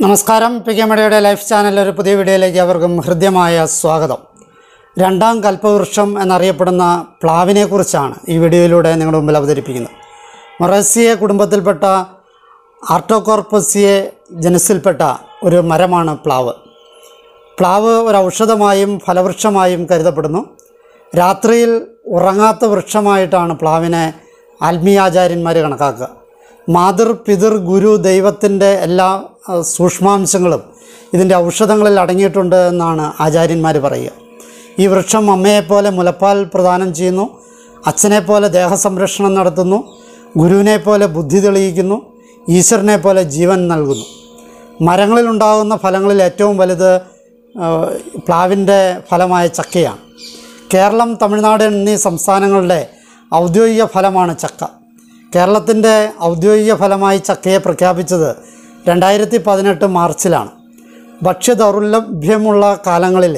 നമസ്കാരം P K മടിയുടെ life ചാനലിലെ ഒരു പുതിയ വീഡിയോയിലേക്ക് അവർക്കും ഹൃദ്യമായ സ്വാഗതം രണ്ടാം കൽപ്പവൃക്ഷം എന്നറിയപ്പെടുന്ന പ്ലാവിനെക്കുറിച്ചാണ് ഈ വീഡിയോയിലൂടെ നിങ്ങളുടെ മുമ്പിൽ അവതരിപ്പിക്കുന്നത് മൊറേസിയ കുടുംബത്തിൽപ്പെട്ട ആർട്ടോകോർപ്പസിയെ ജനസിൽപ്പെട്ട ഒരു മരമാണ് പ്ലാവ് പ്ലാവ് ഒരു ഔഷധമായും ഫലവൃക്ഷമായും കരുതപ്പെടുന്നു രാത്രിയിൽ ഉറങ്ങാത്ത വൃക്ഷമായിട്ടാണ് പ്ലാവിനെ ആത്മീയാചാര്യന്മാർ കണക്കാക്കുക മാതൃ പിതൃ ഗുരു ദൈവത്തിൻ്റെ എല്ലാ അഹ്, സൂക്ഷ്മാംശങ്ങളും ഇതിൻ്റെ ഔഷധങ്ങളിൽ അടങ്ങിയിട്ടുണ്ട് എന്നാണ് ആചാര്യന്മാർ പറയുക ഈ വൃക്ഷം അമ്മയെപ്പോലെ മുലപ്പാൽ പ്രദാനം ചെയ്യുന്നു അച്ഛനെപ്പോലെ ദേഹസംരക്ഷണം നടത്തുന്നു ഗുരുവിനെ പോലെ ബുദ്ധി തെളിയിക്കുന്നു ഈശ്വരനെ പോലെ ജീവൻ നൽകുന്നു മരങ്ങളിലുണ്ടാകുന്ന ഫലങ്ങളിൽ ഏറ്റവും വലുത് ഏഹ്, പ്ലാവിൻ്റെ ഫലമായ ചക്കയാണ് കേരളം തമിഴ്നാട് എന്നീ സംസ്ഥാനങ്ങളുടെ ഔദ്യോഗിക ഫലമാണ് ചക്ക കേരളത്തിൻ്റെ ഔദ്യോഗിക ഫലമായി ചക്കയെ പ്രഖ്യാപിച്ചത് രണ്ടായിരത്തി പതിനെട്ട് മാർച്ചിലാണ് ഭക്ഷ്യദൗർലഭ്യമുള്ള കാലങ്ങളിൽ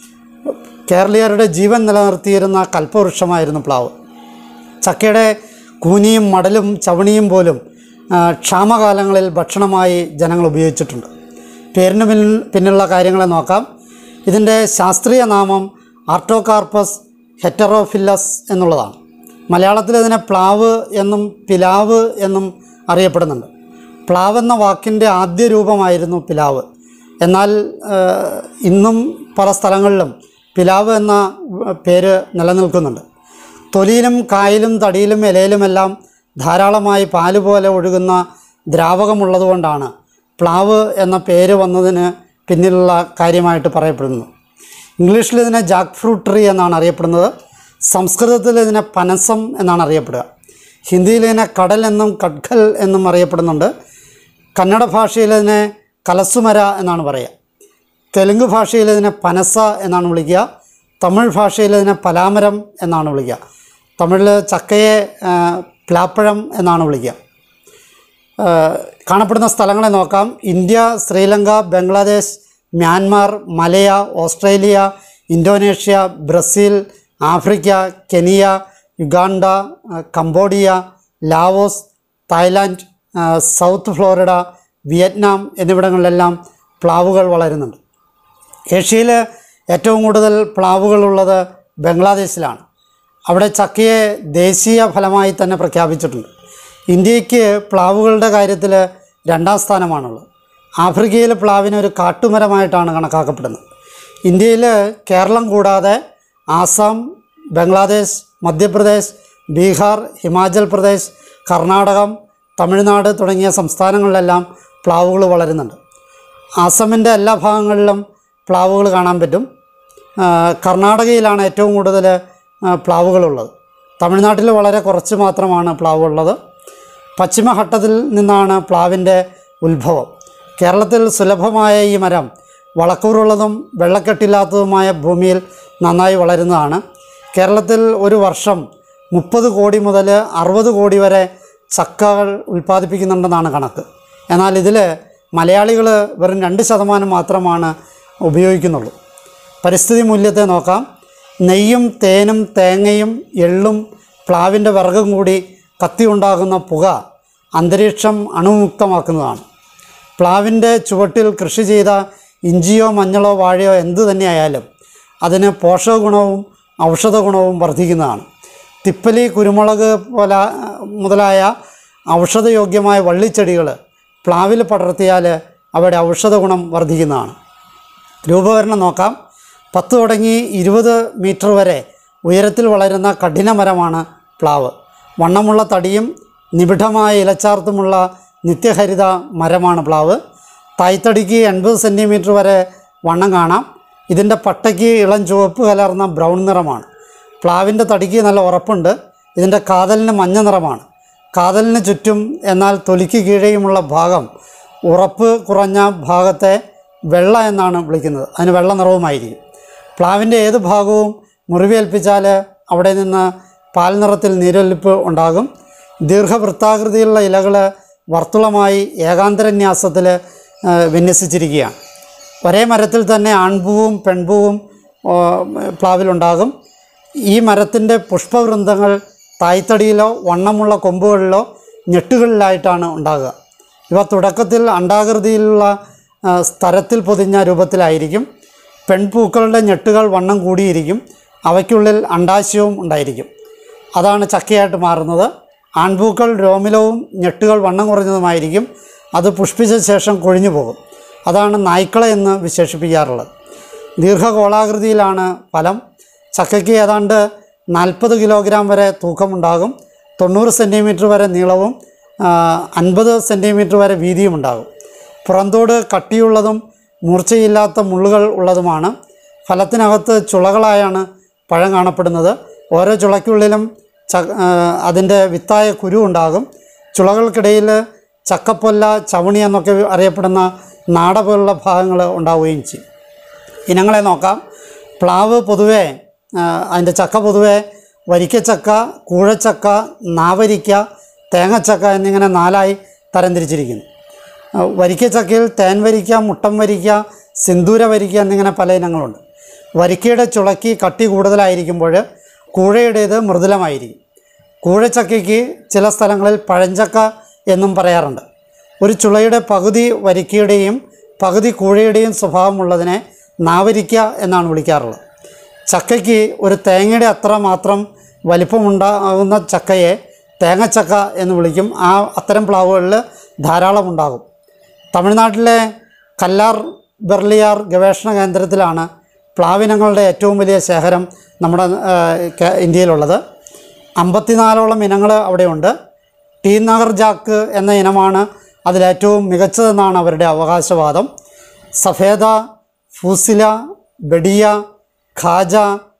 കേരളീയരുടെ ജീവൻ നിലനിർത്തിയിരുന്ന കൽപ്പവൃക്ഷമായിരുന്നു പ്ലാവ് ചക്കയുടെ കൂനിയും മടലും ചവണിയും പോലും ആ, ക്ഷാമകാലങ്ങളിൽ ഭക്ഷണമായി ജനങ്ങൾ ഉപയോഗിച്ചിട്ടുണ്ട് പേരിന് പിന്നിൽ പിന്നിലുള്ള കാര്യങ്ങളെ നോക്കാം ഇതിൻ്റെ ശാസ്ത്രീയ നാമം ആർട്ടോകാർപ്പസ് ഹെറ്ററോഫില്ലസ് എന്നുള്ളതാണ് മലയാളത്തിൽ ഇതിനെ പ്ലാവ് എന്നും പിലാവ് എന്നും അറിയപ്പെടുന്നുണ്ട് പ്ലാവ് എന്ന വാക്കിൻ്റെ ആദ്യ രൂപമായിരുന്നു പിലാവ് എന്നാൽ ആ, ഇന്നും പല സ്ഥലങ്ങളിലും പിലാവ് എന്ന ആ, പേര് നിലനിൽക്കുന്നുണ്ട് തൊലിയിലും കായിലും തടിയിലും ഇലയിലുമെല്ലാം ധാരാളമായി പാല് പോലെ ഒഴുകുന്ന ദ്രാവകമുള്ളതുകൊണ്ടാണ് പ്ലാവ് എന്ന പേര് വന്നതിന് പിന്നിലുള്ള കാര്യമായിട്ട് പറയപ്പെടുന്നു ഇംഗ്ലീഷിൽ ഇതിനെ ജാക്ക് ഫ്രൂട്ട് ട്രീ എന്നാണ് അറിയപ്പെടുന്നത് സംസ്കൃതത്തിൽ ഇതിനെ പനസം എന്നാണ് അറിയപ്പെടുക ഹിന്ദിയിൽ ഇതിനെ കടൽ എന്നും കഡ്ഖൽ എന്നും അറിയപ്പെടുന്നുണ്ട് കന്നഡ ഭാഷയിൽ ഇതിനെ കലസുമര എന്നാണ് പറയുക തെലുങ്ക് ഭാഷയിൽ ഇതിനെ പനസ എന്നാണ് വിളിക്കുക തമിഴ് ഭാഷയിൽ ഇതിനെ പലാമരം എന്നാണ് വിളിക്കുക തമിഴിൽ ചക്കയെ ആ, പ്ലാപ്പഴം എന്നാണ് വിളിക്കുക ആ, കാണപ്പെടുന്ന സ്ഥലങ്ങളെ നോക്കാം India Sri Lanka Bangladesh Myanmar Malaya Australia Indonesia Brazil Africa Kenya Uganda ആ, കംബോഡിയ ലാവോസ് തായ്ലാൻഡ് ആ, സൗത്ത് ഫ്ലോറിഡ വിയറ്റ്നാം എന്നിവിടങ്ങളിലെല്ലാം പ്ലാവുകൾ വളരുന്നുണ്ട് ഏഷ്യയിൽ ഏറ്റവും കൂടുതൽ പ്ലാവുകളുള്ളത് ബംഗ്ലാദേശിലാണ് അവിടെ ചക്കയെ ദേശീയ ഫലമായി തന്നെ പ്രഖ്യാപിച്ചിട്ടുണ്ട് ഇന്ത്യക്ക് പ്ലാവുകളുടെ കാര്യത്തിൽ രണ്ടാം സ്ഥാനമാണുള്ളത് ആഫ്രിക്കയിൽ പ്ലാവിനെ ഒരു കാട്ടുമരമായിട്ടാണ് കണക്കാക്കപ്പെടുന്നത് ഇന്ത്യയിൽ കേരളം കൂടാതെ ആസാം ബംഗ്ലാദേശ് മധ്യപ്രദേശ് ബീഹാർ ഹിമാചൽ പ്രദേശ് കർണാടകം തമിഴ്നാട് തുടങ്ങിയ സംസ്ഥാനങ്ങളിലെല്ലാം പ്ലാവുകൾ വളരുന്നുണ്ട് ആസാമിൻ്റെ എല്ലാ ഭാഗങ്ങളിലും പ്ലാവുകൾ കാണാൻ പറ്റും ആ, കർണാടകയിലാണ് ഏറ്റവും കൂടുതൽ ആ, പ്ലാവുകളുള്ളത് തമിഴ്നാട്ടിൽ വളരെ കുറച്ച് മാത്രമാണ് പ്ലാവുള്ളത് പശ്ചിമഘട്ടത്തിൽ നിന്നാണ് പ്ലാവിൻ്റെ ഉത്ഭവം കേരളത്തിൽ സുലഭമായ ഈ മരം വളക്കൂറുള്ളതും വെള്ളക്കെട്ടില്ലാത്തതുമായ ഭൂമിയിൽ നന്നായി വളരുന്നതാണ് കേരളത്തിൽ ഒരു വർഷം മുപ്പത് കോടി മുതൽ അറുപത് കോടി വരെ ചക്കകൾ ഉൽപ്പാദിപ്പിക്കുന്നുണ്ടെന്നാണ് കണക്ക് എന്നാൽ ഇതിൽ മലയാളികൾ വെറും രണ്ട് ശതമാനം മാത്രമാണ് ഉപയോഗിക്കുന്നുള്ളൂ പരിസ്ഥിതി മൂല്യത്തെ നോക്കാം നെയ്യും തേനും തേങ്ങയും എള്ളും പ്ലാവിൻ്റെ വിറകും കൂടി കത്തി ഉണ്ടാകുന്ന പുക അന്തരീക്ഷം അണുമുക്തമാക്കുന്നതാണ് പ്ലാവിൻ്റെ ചുവട്ടിൽ കൃഷി ചെയ്ത ഇഞ്ചിയോ മഞ്ഞളോ വാഴയോ എന്തു തന്നെയായാലും അതിന് പോഷക ഗുണവും ഔഷധ ഗുണവും വർദ്ധിക്കുന്നതാണ് തിപ്പലി കുരുമുളക് പോല മുതലായ ഔഷധയോഗ്യമായ വള്ളിച്ചെടികൾ പ്ലാവിൽ പടർത്തിയാൽ അവയുടെ ഔഷധ ഗുണം വർദ്ധിക്കുന്നതാണ് രൂപകരണം നോക്കാം പത്ത് തുടങ്ങി ഇരുപത് മീറ്റർ വരെ ഉയരത്തിൽ വളരുന്ന കഠിന മരമാണ് പ്ലാവ് വണ്ണമുള്ള തടിയും നിബിഡമായ ഇലച്ചാർത്തുമുള്ള നിത്യഹരിത മരമാണ് പ്ലാവ് തായ്തടിക്ക് എൺപത് സെൻറ്റിമീറ്റർ വരെ വണ്ണം കാണാം ഇതിൻ്റെ പട്ടയ്ക്ക് ഇളം ചുവപ്പ് കലർന്ന ബ്രൗൺ നിറമാണ് പ്ലാവിൻ്റെ തടിക്ക് നല്ല ഉറപ്പുണ്ട് ഇതിൻ്റെ കാതലിന് മഞ്ഞ നിറമാണ് കാതലിന് ചുറ്റും എന്നാൽ തൊലിക്ക് കീഴെയുമുള്ള ഭാഗം ഉറപ്പ് കുറഞ്ഞ ഭാഗത്തെ വെള്ള എന്നാണ് വിളിക്കുന്നത് അതിന് വെള്ള നിറവുമായിരിക്കും പ്ലാവിൻ്റെ ഏത് ഭാഗവും മുറിവേൽപ്പിച്ചാൽ അവിടെ നിന്ന് പാൽ നിറത്തിൽ നീരൊലിപ്പ് ഉണ്ടാകും ദീർഘവൃത്താകൃതിയിലുള്ള ഇലകൾ വർത്തുളമായി ഏകാന്തരന്യാസത്തിൽ ആ, വിന്യസിച്ചിരിക്കുകയാണ് ഒരേ മരത്തിൽ തന്നെ ആൺപൂവും പെൺപൂവും ആ, പ്ലാവിലുണ്ടാകും ഈ മരത്തിൻ്റെ പുഷ്പവൃന്ദങ്ങൾ തായ്തടിയിലോ വണ്ണമുള്ള കൊമ്പുകളിലോ ഞെട്ടുകളിലായിട്ടാണ് ഉണ്ടാകുക ഇവ തുടക്കത്തിൽ അണ്ഡാകൃതിയിലുള്ള ആ, സ്തരത്തിൽ പൊതിഞ്ഞ രൂപത്തിലായിരിക്കും പെൺപൂക്കളുടെ ഞെട്ടുകൾ വണ്ണം കൂടിയിരിക്കും അവയ്ക്കുള്ളിൽ അണ്ടാശയവും ഉണ്ടായിരിക്കും അതാണ് ചക്കയായിട്ട് മാറുന്നത് ആൺപൂക്കൾ രോമിലവും ഞെട്ടുകൾ വണ്ണം കുറഞ്ഞതുമായിരിക്കും അത് പുഷ്പിച്ച ശേഷം കൊഴിഞ്ഞു പോകും അതാണ് നായ്ക്കള എന്ന് വിശേഷിപ്പിക്കാറുള്ളത് ദീർഘഗോളാകൃതിയിലാണ് ഫലം ചക്കയ്ക്ക് ഏതാണ്ട് നാൽപ്പത് കിലോഗ്രാം വരെ തൂക്കമുണ്ടാകും തൊണ്ണൂറ് സെൻറ്റിമീറ്റർ വരെ നീളവും അൻപത് സെൻറ്റിമീറ്റർ വരെ വീതിയും ഉണ്ടാകും പുറന്തോട് കട്ടിയുള്ളതും മൂർച്ചയില്ലാത്ത മുള്ളുകൾ ഉള്ളതുമാണ് ഫലത്തിനകത്ത് ചുളകളായാണ് പഴം കാണപ്പെടുന്നത് ഓരോ ചുളയ്ക്കുള്ളിലും ച ആ, അതിൻ്റെ വിത്തായ കുരു ഉണ്ടാകും ചുളകൾക്കിടയിൽ ചക്കപ്പൊല്ല ചവണി എന്നൊക്കെ അറിയപ്പെടുന്ന നാട പോലുള്ള ഭാഗങ്ങൾ ഉണ്ടാവുകയും ചെയ്യും ഇനങ്ങളെ നോക്കാം പ്ലാവ് പൊതുവേ ആ, അതിൻ്റെ ചക്ക പൊതുവേ വരിക്കച്ചക്ക കൂഴച്ചക്ക നാവരിക്ക തേങ്ങച്ചക്ക എന്നിങ്ങനെ നാലായി തരംതിരിച്ചിരിക്കുന്നു ആ, വരിക്കച്ചക്കയിൽ തേൻ വരിക്ക മുട്ടം വരിക്ക സിന്ദൂര വരിക്ക എന്നിങ്ങനെ പല ഇനങ്ങളുണ്ട് വരിക്കയുടെ ചുളക്കി കട്ടി കൂടുതലായിരിക്കുമ്പോൾ കൂഴയുടേത് മൃദുലമായിരിക്കും കൂഴച്ചക്കയ്ക്ക് ചില സ്ഥലങ്ങളിൽ പഴഞ്ചക്ക എന്നും പറയാറുണ്ട് ഒരു ചുളയുടെ പകുതി വരിക്കയുടെയും പകുതി കൂഴയുടെയും സ്വഭാവമുള്ളതിനെ നാവരിക്ക എന്നാണ് വിളിക്കാറുള്ളത് ചക്കയ്ക്ക് ഒരു തേങ്ങയുടെ അത്ര മാത്രം വലിപ്പമുണ്ടാകുന്ന ചക്കയെ തേങ്ങച്ചക്ക എന്ന് വിളിക്കും ആ അത്തരം പ്ലാവുകളിൽ ധാരാളം ഉണ്ടാകും തമിഴ്നാട്ടിലെ കല്ലാർ ബെർലിയാർ ഗവേഷണ കേന്ദ്രത്തിലാണ് പ്ലാവിനങ്ങളുടെ ഏറ്റവും വലിയ ശേഖരം നമ്മുടെ ആ, കേ- ഇന്ത്യയിലുള്ളത് അമ്പത്തിനാലോളം ഇനങ്ങൾ അവിടെയുണ്ട് ടി നഗർ ജാക്ക് എന്ന ഇനമാണ് അതിലേറ്റവും മികച്ചതെന്നാണ് അവരുടെ അവകാശവാദം സഫേദ ഫൂസില ബെഡിയ ഖാജ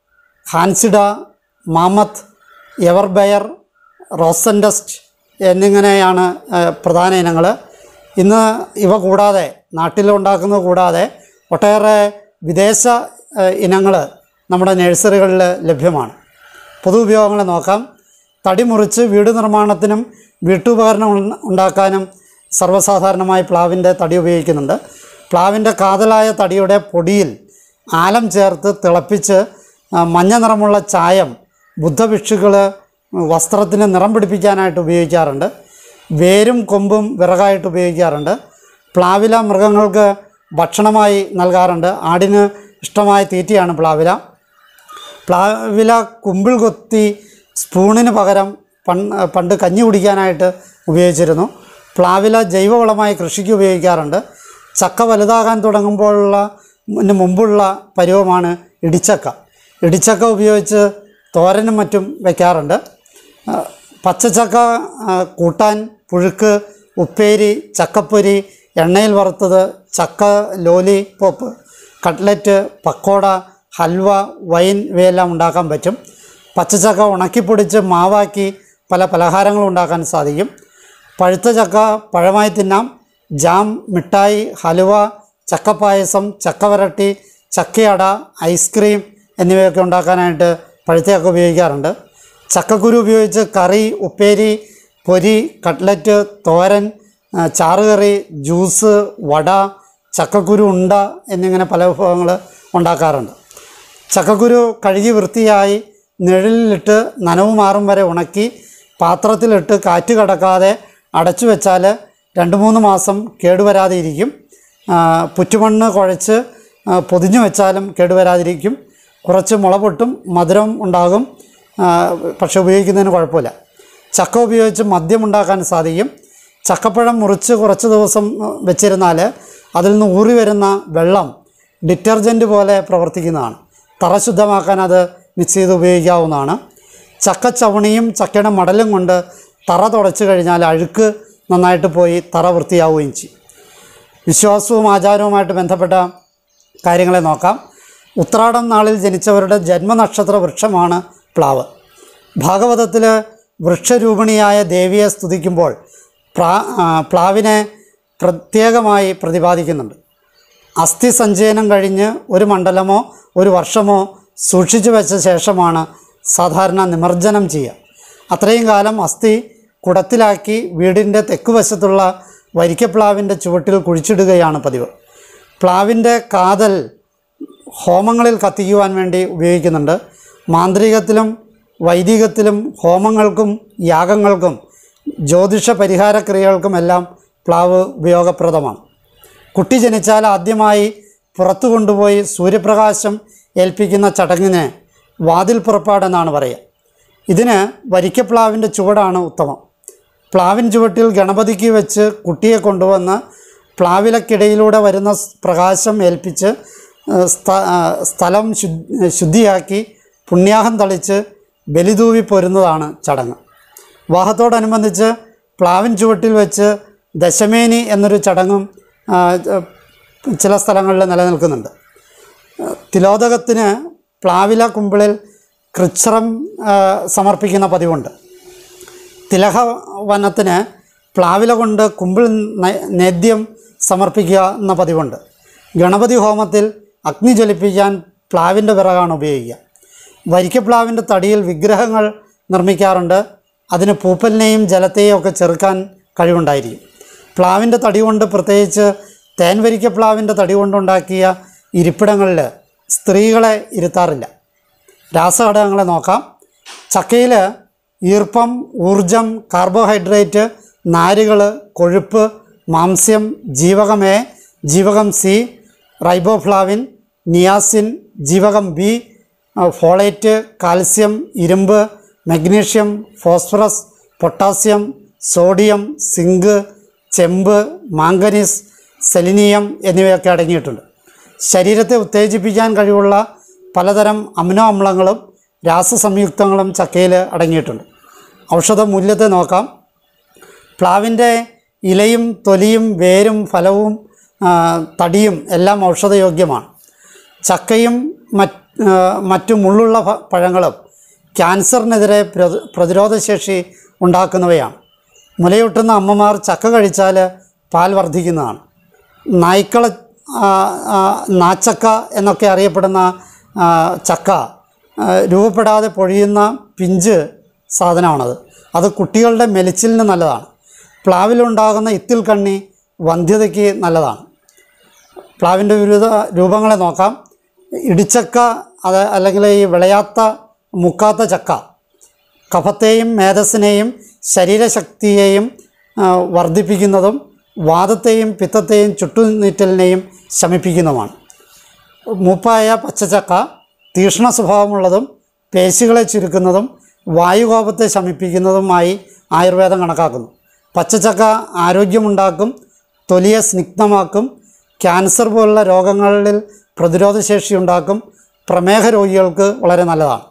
ഹാൻസിഡ മാമത്ത് എവർബെയർ റോസൻഡസ്റ്റ് എന്നിങ്ങനെയാണ് ആ, പ്രധാന ഇനങ്ങൾ ഇന്ന് ഇവ കൂടാതെ നാട്ടിലുണ്ടാക്കുന്നത് കൂടാതെ ഒട്ടേറെ വിദേശ ഇനങ്ങൾ നമ്മുടെ നഴ്സറികളിൽ ലഭ്യമാണ് പൊതു ഉപയോഗങ്ങൾ നോക്കാം തടി മുറിച്ച് വീട് നിർമ്മാണത്തിനും വീട്ടുപകരണം ഉണ്ട- ഉണ്ടാക്കാനും സർവ്വസാധാരണമായി പ്ലാവിൻ്റെ തടി ഉപയോഗിക്കുന്നുണ്ട് പ്ലാവിൻ്റെ കാതലായ തടിയുടെ പൊടിയിൽ ആലം ചേർത്ത് തിളപ്പിച്ച് ആ, മഞ്ഞ നിറമുള്ള ചായം ബുദ്ധഭിക്ഷുകൾ വസ്ത്രത്തിന് നിറം പിടിപ്പിക്കാനായിട്ട് ഉപയോഗിക്കാറുണ്ട് വേരും കൊമ്പും വിറകായിട്ട് ഉപയോഗിക്കാറുണ്ട് പ്ലാവില മൃഗങ്ങൾക്ക് ഭക്ഷണമായി നൽകാറുണ്ട് ആടിന് ഇഷ്ടമായ തീറ്റയാണ് പ്ലാവില പ്ലാവില കുമ്പിൾ കൊത്തി സ്പൂണിന് പകരം പൺ പണ്ട് കഞ്ഞി കുടിക്കാനായിട്ട് ഉപയോഗിച്ചിരുന്നു പ്ലാവില ജൈവവളമായി കൃഷിക്ക് ഉപയോഗിക്കാറുണ്ട് ചക്ക വലുതാകാൻ തുടങ്ങുമ്പോഴുള്ള മുന്ന് മുമ്പുള്ള പരുവമാണ് ഇടിച്ചക്ക ഇടിച്ചക്ക ഉപയോഗിച്ച് തോരനും മറ്റും വയ്ക്കാറുണ്ട് ആ, പച്ചച്ചക്ക ആ, കൂട്ടാൻ പുഴുക്ക് ഉപ്പേരി ചക്കപ്പൊരി എണ്ണയിൽ വറുത്തത് ചക്ക lollipop cutlet pakoda halwa wine ഇവയെല്ലാം ഉണ്ടാക്കാൻ പറ്റും പച്ചച്ചക്ക ഉണക്കിപ്പൊടിച്ച് മാവാക്കി പല പലഹാരങ്ങളും ഉണ്ടാക്കാൻ സാധിക്കും പഴുത്ത ചക്ക പഴമായി തിന്നാം ജാം മിഠായി ഹലുവ ചക്കപ്പായസം ചക്കവരട്ടി ചക്കയട ഐസ്ക്രീം എന്നിവയൊക്കെ ഉണ്ടാക്കാനായിട്ട് പഴുത്തയൊക്കെ ഉപയോഗിക്കാറുണ്ട് ചക്കക്കുരു ഉപയോഗിച്ച് കറി ഉപ്പേരി പൊരി കട്ട്ലറ്റ് തോരൻ ആ, ചാറുകറി ജ്യൂസ് വട ചക്കക്കുരു ഉണ്ട എന്നിങ്ങനെ പല വിഭവങ്ങൾ ഉണ്ടാക്കാറുണ്ട് ചക്കക്കുരു കഴുകി വൃത്തിയായി നിഴലിലിട്ട് നനവ് മാറും വരെ ഉണക്കി പാത്രത്തിലിട്ട് കാറ്റ് കടക്കാതെ അടച്ചു വെച്ചാൽ രണ്ട് മൂന്ന് മാസം കേടുവരാതെ ഇരിക്കും ആ, പുറ്റുമണ്ണ് കുഴച്ച് ആ, പൊതിഞ്ഞു വെച്ചാലും കേടുവരാതിരിക്കും കുറച്ച് മുള പൊട്ടും മധുരം ഉണ്ടാകും ആ, പക്ഷെ ഉപയോഗിക്കുന്നതിന് കുഴപ്പമില്ല ചക്ക ഉപയോഗിച്ച് മദ്യം ഉണ്ടാക്കാൻ സാധിക്കും ചക്കപ്പഴം മുറിച്ച് കുറച്ച് ദിവസം വെച്ചിരുന്നാൽ അതിൽ നിന്ന് ഊറി വരുന്ന വെള്ളം ഡിറ്റർജൻറ്റ് പോലെ പ്രവർത്തിക്കുന്നതാണ് തറ ശുദ്ധമാക്കാൻ അത് മിക്സ് ചെയ്ത് ഉപയോഗിക്കാവുന്നതാണ് ചക്കച്ചവണിയും ചക്കയുടെ മടലും കൊണ്ട് തറ തുടച്ച് കഴിഞ്ഞാൽ അഴുക്ക് നന്നായിട്ട് പോയി തറ വൃത്തിയാവുകയും ചെയ്യും വിശ്വാസവും ആചാരവുമായിട്ട് ബന്ധപ്പെട്ട കാര്യങ്ങളെ നോക്കാം ഉത്രാടം നാളിൽ ജനിച്ചവരുടെ ജന്മനക്ഷത്ര വൃക്ഷമാണ് പ്ലാവ് ഭാഗവതത്തിൽ വൃക്ഷരൂപിണിയായ ദേവിയെ സ്തുതിക്കുമ്പോൾ പ്ലാ ആ, പ്ലാവിനെ പ്രത്യേകമായി പ്രതിപാദിക്കുന്നുണ്ട് അസ്ഥി സഞ്ചയനം കഴിഞ്ഞ് ഒരു മണ്ഡലമോ ഒരു വർഷമോ സൂക്ഷിച്ചു വെച്ച ശേഷമാണ് സാധാരണ നിമജ്ജനം ചെയ്യുക അത്രയും കാലം അസ്ഥി കുടത്തിലാക്കി വീടിൻ്റെ തെക്കുവശത്തുള്ള വരിക്കപ്ലാവിൻ്റെ ചുവട്ടിൽ കുഴിച്ചിടുകയാണ് പതിവ് പ്ലാവിൻ്റെ കാതൽ ഹോമങ്ങളിൽ കത്തിക്കുവാൻ വേണ്ടി ഉപയോഗിക്കുന്നുണ്ട് മാന്ത്രികത്തിലും വൈദികത്തിലും ഹോമങ്ങൾക്കും യാഗങ്ങൾക്കും ജ്യോതിഷ പരിഹാര ക്രിയകൾക്കുമെല്ലാം പ്ലാവ് ഉപയോഗപ്രദമാണ് കുട്ടി ജനിച്ചാൽ ആദ്യമായി പുറത്തു കൊണ്ടുപോയി സൂര്യപ്രകാശം ഏൽപ്പിക്കുന്ന ചടങ്ങിന് വാതിൽ പുറപ്പാടെന്നാണ് പറയുക ഇതിന് വരിക്കപ്ലാവിൻ്റെ ചുവടാണ് ഉത്തമം പ്ലാവിൻ ചുവട്ടിൽ ഗണപതിക്ക് വെച്ച് കുട്ടിയെ കൊണ്ടുവന്ന് പ്ലാവിലക്കിടയിലൂടെ വരുന്ന സ് പ്രകാശം ഏൽപ്പിച്ച് ഏഹ്, സ്ഥ- ആ, സ്ഥലം ശുദ്ധ ശുദ്ധിയാക്കി പുണ്യാഹം തളിച്ച് ബലിതൂവി പോരുന്നതാണ് ചടങ്ങ് വിവാഹത്തോടനുബന്ധിച്ച് പ്ലാവിൻ ചുവട്ടിൽ വെച്ച് ദശമേനി എന്നൊരു ചടങ്ങും ആ, ച- ചില സ്ഥലങ്ങളിൽ നിലനിൽക്കുന്നുണ്ട് തിലോദകത്തിന് പ്ലാവില കുമ്പിളിൽ കൃച്ഛ്രം ആ, സമർപ്പിക്കുന്ന പതിവുണ്ട് തിലഹ വനത്തിന് പ്ലാവില കൊണ്ട് കുമ്പിൾ നേ- നേദ്യം സമർപ്പിക്കുക എന്ന പതിവുണ്ട് ഗണപതി ഹോമത്തിൽ അഗ്നി ജ്വലിപ്പിക്കാൻ പ്ലാവിൻ്റെ വിറകാണ് ഉപയോഗിക്കുക വരിക്കപ്ലാവിൻ്റെ തടിയിൽ വിഗ്രഹങ്ങൾ നിർമ്മിക്കാറുണ്ട് അതിന് പൂപ്പലിനെയും ജലത്തെയും ഒക്കെ ചെറുക്കാൻ കഴിവുണ്ടായിരിക്കും പ്ലാവിൻ്റെ തടി കൊണ്ട് പ്രത്യേകിച്ച് തേൻ വരിക്കപ്ലാവിൻ്റെ തടി കൊണ്ടുണ്ടാക്കിയ ഇരിപ്പിടങ്ങളിൽ സ്ത്രീകളെ ഇരുത്താറില്ല രാസഘടകങ്ങളെ നോക്കാം ചക്കയിൽ ഈർപ്പം ഊർജം കാർബോഹൈഡ്രേറ്റ് നാരുകൾ കൊഴുപ്പ് മാംസ്യം ജീവകം എ ജീവകം സി റൈബോഫ്ലാവിൻ നിയാസിൻ ജീവകം ബി ഫോളേറ്റ് കാൽസ്യം ഇരുമ്പ് magnesium phosphorus potassium sodium zinc ചെമ്പ് മാംഗനീസ് സെലിനിയം എന്നിവയൊക്കെ അടങ്ങിയിട്ടുണ്ട് ശരീരത്തെ ഉത്തേജിപ്പിക്കാൻ കഴിവുള്ള പലതരം അമിനോ അമ്ലങ്ങളും രാസസംയുക്തങ്ങളും ചക്കയിൽ അടങ്ങിയിട്ടുണ്ട് ഔഷധ മൂല്യത്തെ നോക്കാം പ്ലാവിൻ്റെ ഇലയും തൊലിയും വേരും ഫലവും ആ, തടിയും എല്ലാം ഔഷധയോഗ്യമാണ് ചക്കയും മറ്റ് ആ, മറ്റു മുള്ളുള്ള ഫ- പഴങ്ങളും ക്യാൻസറിനെതിരെ പ്രതി- പ്രതിരോധശേഷി ഉണ്ടാക്കുന്നവയാണ് മുലയൂട്ടുന്ന അമ്മമാർ ചക്ക കഴിച്ചാൽ പാൽ വർദ്ധിക്കുന്നതാണ് നായ്ക്കള ആ, ആ, നാച്ചക്ക എന്നൊക്കെ അറിയപ്പെടുന്ന ആ, ചക്ക ആ, രൂപപ്പെടാതെ പൊഴിയുന്ന പിഞ്ച് സാധനമാണത് അത് കുട്ടികളുടെ മെലിച്ചിലിന് നല്ലതാണ് പ്ലാവിലുണ്ടാകുന്ന ഇത്തിൽ കണ്ണി വന്ധ്യതയ്ക്ക് നല്ലതാണ് പ്ലാവിൻ്റെ വിവിധ രൂപങ്ങളെ നോക്കാം ഇടിച്ചക്ക അത് അല്ലെങ്കിൽ ഈ വിളയാത്ത മുക്കാത്ത ചക്ക കഫത്തെയും മേധസ്സിനെയും ശരീരശക്തിയെയും ആ, വർദ്ധിപ്പിക്കുന്നതും വാദത്തെയും പിത്തത്തെയും ചുട്ടുനീറ്റലിനെയും ശമിപ്പിക്കുന്നതുമാണ് മൂപ്പായ പച്ചച്ചക്ക തീക്ഷ്ണ സ്വഭാവമുള്ളതും പേശികളെ ചുരുക്കുന്നതും വായുകോപത്തെ ശമിപ്പിക്കുന്നതുമായി ആയുർവേദം കണക്കാക്കുന്നു പച്ചച്ചക്ക ആരോഗ്യമുണ്ടാക്കും തൊലിയെ സ്നിഗ്ധമാക്കും ക്യാൻസർ പോലുള്ള രോഗങ്ങളിൽ പ്രതിരോധശേഷി ഉണ്ടാക്കും പ്രമേഹ രോഗികൾക്ക് വളരെ നല്ലതാണ്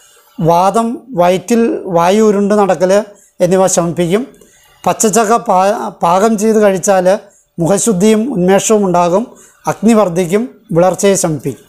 വാദം വയറ്റിൽ വായു ഉരുണ്ട് നടക്കൽ എന്നിവ ശമിപ്പിക്കും പച്ചച്ചക്ക പാ പാകം ചെയ്ത് കഴിച്ചാൽ മുഖശുദ്ധിയും ഉന്മേഷവും ഉണ്ടാകും അഗ്നി വർദ്ധിക്കും വിളർച്ചയെ ശമിപ്പിക്കും